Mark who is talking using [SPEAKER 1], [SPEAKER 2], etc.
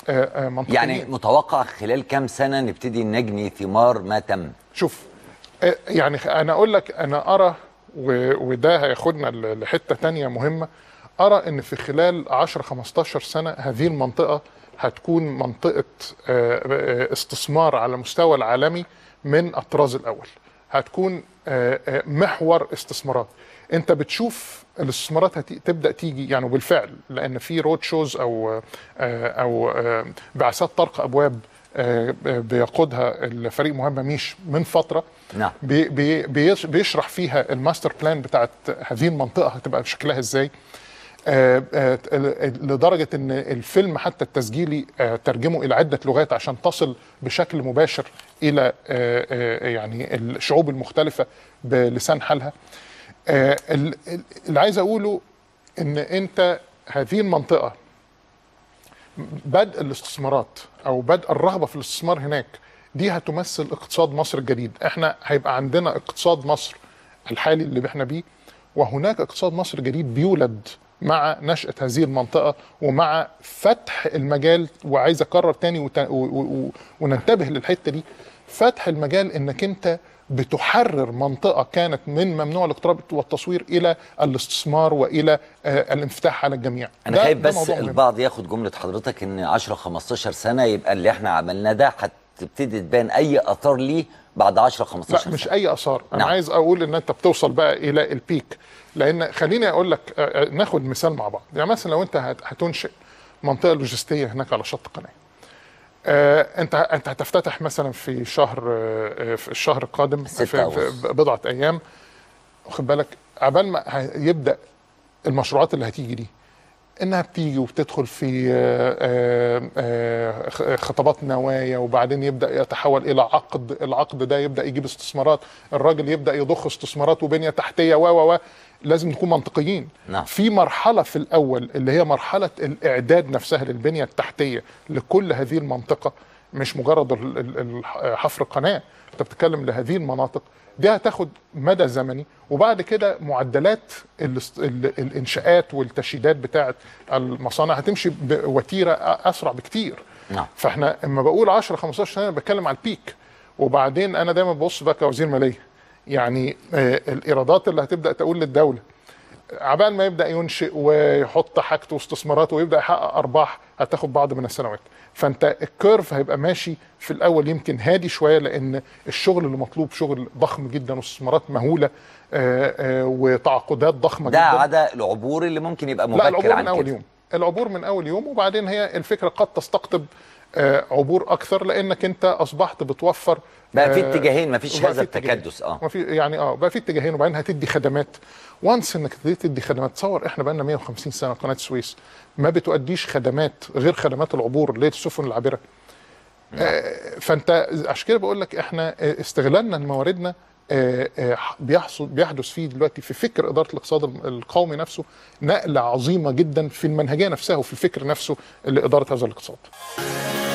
[SPEAKER 1] آه، آه، منطقيين
[SPEAKER 2] يعني متوقع خلال كام سنه نبتدي نجني ثمار ما تم
[SPEAKER 1] شوف آه، يعني خ- انا اقول لك انا ارى و- وده هياخدنا ل- لحته تانية مهمه ارى ان في خلال 10 15 سنه هذه المنطقه هتكون منطقه آه، آه، استثمار على المستوى العالمي من الطراز الاول هتكون آه، آه، محور استثمارات انت بتشوف الاستثمارات هت- تبدا تيجي يعني وبالفعل لان في رود شوز او آه، او آه، بعثات طرق ابواب آه، بيقودها الفريق مهمه ميش من فتره
[SPEAKER 2] نعم.
[SPEAKER 1] بي بي بيش- بيشرح فيها الماستر بلان بتاعت هذه المنطقه هتبقى بشكلها ازاي آه، آه، لدرجه ان الفيلم حتى التسجيلي آه، ترجمه الى عده لغات عشان تصل بشكل مباشر الى آه، آه، يعني الشعوب المختلفه بلسان حالها آه، ال- ال- اللي عايز اقوله ان انت هذه المنطقه بدء الاستثمارات او بدء الرغبه في الاستثمار هناك دي هتمثل اقتصاد مصر الجديد احنا هيبقى عندنا اقتصاد مصر الحالي اللي احنا بيه وهناك اقتصاد مصر الجديد بيولد مع نشأة هذه المنطقة ومع فتح المجال وعايز أكرر تاني وت... و... و... و... وننتبه للحتة دي فتح المجال إنك أنت بتحرر منطقة كانت من ممنوع الاقتراب والتصوير إلى الاستثمار وإلى آه الانفتاح على الجميع
[SPEAKER 2] انا
[SPEAKER 1] ده-
[SPEAKER 2] خايف
[SPEAKER 1] ده
[SPEAKER 2] بس
[SPEAKER 1] موضوع مهم.
[SPEAKER 2] البعض ياخد جمله حضرتك ان 10 15 سنه يبقى اللي احنا عملناه ده هتبتدي تبان اي اثار ليه بعد 10 15
[SPEAKER 1] لا مش
[SPEAKER 2] سنه
[SPEAKER 1] اي اثار انا
[SPEAKER 2] نعم.
[SPEAKER 1] عايز اقول ان انت بتوصل بقى الى البيك لان خليني اقول لك آه، آه، ناخد مثال مع بعض يعني مثلا لو انت هت- هتنشئ منطقه لوجستيه هناك على شط القناه آه، انت انت هتفتتح مثلا في شهر آه، آه، في الشهر القادم
[SPEAKER 2] ستة
[SPEAKER 1] في,
[SPEAKER 2] أغسطس.
[SPEAKER 1] في بضعه ايام واخد بالك عبال ما ه- يبدا المشروعات اللي هتيجي دي انها بتيجي وبتدخل في آه، آه، آه، خ- خطابات نوايا وبعدين يبدا يتحول الى عقد العقد ده يبدا يجيب استثمارات الراجل يبدا يضخ استثمارات وبنيه تحتيه و و و لازم نكون منطقيين
[SPEAKER 2] نعم.
[SPEAKER 1] في مرحله في الاول اللي هي مرحله الاعداد نفسها للبنيه التحتيه لكل هذه المنطقه مش مجرد ال- ال- ال- حفر قناه انت بتتكلم لهذه المناطق دي هتاخد مدى زمني وبعد كده معدلات الاست- ال- الانشاءات والتشييدات بتاعه المصانع هتمشي بوتيره اسرع بكتير
[SPEAKER 2] نعم.
[SPEAKER 1] فاحنا اما بقول 10 15 سنه بتكلم على البيك وبعدين انا دايما ببص بقى كوزير ماليه يعني آه، الايرادات اللي هتبدا تقول للدوله عبال ما يبدا ينشئ ويحط حاجته واستثماراته ويبدا يحقق ارباح هتاخد بعض من السنوات فانت الكيرف هيبقى ماشي في الاول يمكن هادي شويه لان الشغل اللي مطلوب شغل ضخم جدا واستثمارات مهوله آه، آه، وتعاقدات ضخمه
[SPEAKER 2] ده
[SPEAKER 1] جدا
[SPEAKER 2] عدا العبور اللي ممكن يبقى
[SPEAKER 1] لا
[SPEAKER 2] مبكر
[SPEAKER 1] العبور
[SPEAKER 2] عن
[SPEAKER 1] من اول
[SPEAKER 2] كده
[SPEAKER 1] يوم العبور من اول يوم وبعدين هي الفكره قد تستقطب آه، عبور اكثر لانك انت اصبحت بتوفر
[SPEAKER 2] بقى في
[SPEAKER 1] آه،
[SPEAKER 2] اتجاهين مفيش
[SPEAKER 1] بقى
[SPEAKER 2] هذا
[SPEAKER 1] في اتجاهين.
[SPEAKER 2] التكدس اه
[SPEAKER 1] ما في يعني اه بقى في اتجاهين وبعدين هتدي خدمات وانس انك تبتدي تدي خدمات تصور احنا بقى لنا 150 سنه قناه السويس ما بتؤديش خدمات غير خدمات العبور للسفن العابره آه فانت عشان كده بقول لك احنا آه، استغلالنا لمواردنا آه، آه، بيحصل بيحدث فيه دلوقتي في فكر اداره الاقتصاد القومي نفسه نقله عظيمه جدا في المنهجيه نفسها وفي الفكر نفسه لاداره هذا الاقتصاد